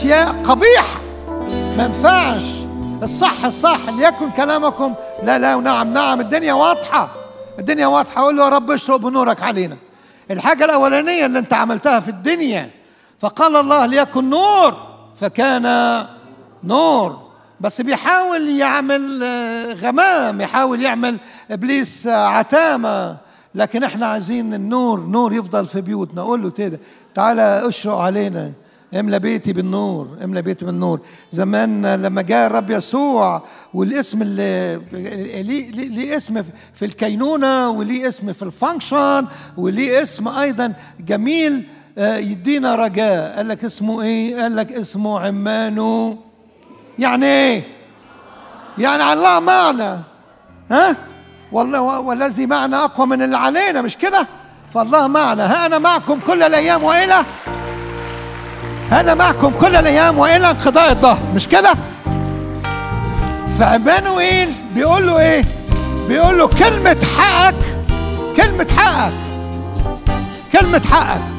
اشياء قبيحه ما ينفعش الصح الصح ليكن كلامكم لا لا ونعم نعم الدنيا واضحه الدنيا واضحه قول له يا رب اشرق بنورك علينا الحاجه الاولانيه اللي انت عملتها في الدنيا فقال الله ليكن نور فكان نور بس بيحاول يعمل آه، غمام يحاول يعمل ابليس آه، عتامه لكن احنا عايزين النور نور يفضل في بيوتنا قول له كده تعالى اشرق علينا املى بيتي بالنور املى بيتي بالنور زمان لما جاء الرب يسوع والاسم اللي ليه ليه- ليه اسم في الكينونه وليه اسم في الفانكشن وليه اسم ايضا جميل آه، يدينا رجاء قال لك اسمه ايه قال لك اسمه عمانو يعني ايه يعني الله معنا ها والله والذي معنا اقوى من اللي علينا مش كده فالله معنا ها انا معكم كل الايام والى انا معكم كل الايام والى انقضاء الظهر مش كده فعمانوئيل بيقول له ايه بيقول له كلمه حقك كلمه حقك كلمه حقك